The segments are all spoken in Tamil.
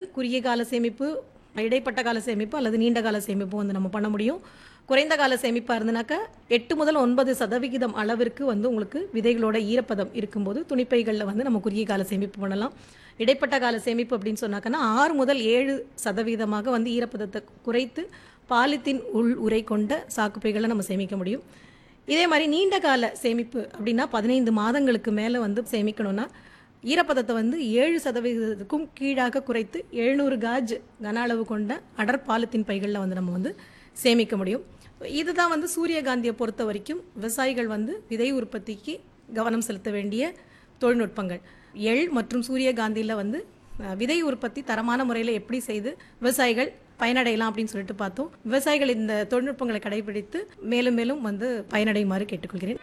குறுகிய கால சேமிப்பு இடைப்பட்ட கால சேமிப்பு அல்லது நீண்ட கால சேமிப்பு வந்து நம்ம பண்ண முடியும் குறைந்த கால சேமிப்பாக இருந்தனாக்கா எட்டு முதல் ஒன்பது சதவிகிதம் அளவிற்கு வந்து உங்களுக்கு விதைகளோட ஈரப்பதம் இருக்கும்போது துணிப்பைகளில் வந்து நம்ம குறுகிய கால சேமிப்பு பண்ணலாம் இடைப்பட்ட கால சேமிப்பு அப்படின்னு சொன்னாக்கன்னா ஆறு முதல் ஏழு சதவீதமாக வந்து ஈரப்பதத்தை குறைத்து பாலித்தீன் உள் உரை கொண்ட சாக்குப்பைகளை நம்ம சேமிக்க முடியும் இதே மாதிரி நீண்ட கால சேமிப்பு அப்படின்னா பதினைந்து மாதங்களுக்கு மேலே வந்து சேமிக்கணும்னா ஈரப்பதத்தை வந்து ஏழு சதவீதத்துக்கும் கீழாக குறைத்து எழுநூறு காஜ் கன அளவு கொண்ட அடர் பாலித்தீன் பைகளில் வந்து நம்ம வந்து சேமிக்க முடியும் இதுதான் வந்து சூரியகாந்தியை பொறுத்த வரைக்கும் விவசாயிகள் வந்து விதை உற்பத்திக்கு கவனம் செலுத்த வேண்டிய தொழில்நுட்பங்கள் எள் மற்றும் சூரியகாந்தியில் வந்து அஹ், விதை உற்பத்தி தரமான முறையில் எப்படி செய்து விவசாயிகள் பயனடையலாம் அப்படின்னு சொல்லிட்டு பார்த்தோம் விவசாயிகள் இந்த தொழில்நுட்பங்களை கடைபிடித்து மேலும் மேலும் வந்து பயனடையுமாறு கேட்டுக்கொள்கிறேன்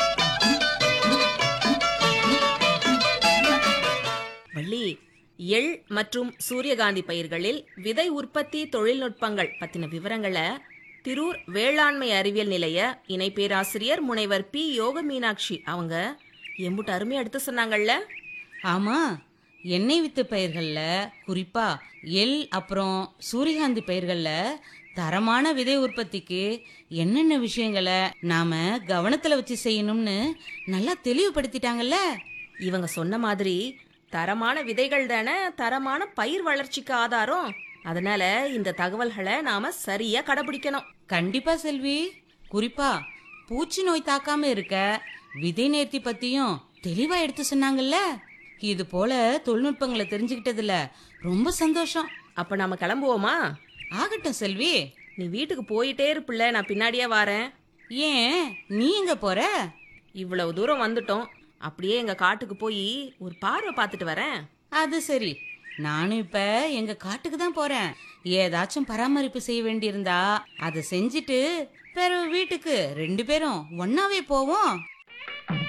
வள்ளி எள் மற்றும் சூரியகாந்தி பயிர்களில் விதை உற்பத்தி தொழில்நுட்பங்கள் பத்தின விவரங்களை திரூர் வேளாண்மை அறிவியல் நிலைய இணை பேராசிரியர் முனைவர் பி யோக மீனாட்சி அவங்க எம்புட்டு அருமையா எடுத்து சொன்னாங்கல்ல ஆமா எண்ணெய் வித்து பயிர்கள்ல குறிப்பா எள் அப்புறம் சூரியகாந்தி பயிர்கள்ல தரமான விதை உற்பத்திக்கு என்னென்ன விஷயங்களை நாம கவனத்துல வச்சு செய்யணும்னு நல்லா தெளிவுபடுத்திட்டாங்கல்ல இவங்க சொன்ன மாதிரி தரமான விதைகள் தானே தரமான பயிர் வளர்ச்சிக்கு ஆதாரம் அதனால இந்த தகவல்களை நாம சரியா கடைபிடிக்கணும் கண்டிப்பா செல்வி குறிப்பா பூச்சி நோய் தாக்காம இருக்க விதை நேர்த்தி பத்தியும் தெளிவா எடுத்து சொன்னாங்கல்ல இது போல தொழில்நுட்பங்களை தெரிஞ்சுக்கிட்டதுல ரொம்ப சந்தோஷம் அப்ப நாம கிளம்புவோமா ஆகட்டும் செல்வி நீ வீட்டுக்கு போயிட்டே இருப்பில்ல நான் பின்னாடியே வாரேன் ஏன் நீ எங்க போற இவ்வளவு தூரம் வந்துட்டோம் அப்படியே எங்க காட்டுக்கு போய் ஒரு பார்வை பார்த்துட்டு வரேன் அது சரி நானும் இப்ப எங்க காட்டுக்கு தான் போறேன் ஏதாச்சும் பராமரிப்பு செய்ய வேண்டியிருந்தா அதை செஞ்சுட்டு பிறகு வீட்டுக்கு ரெண்டு பேரும் ஒன்னாவே போவோம்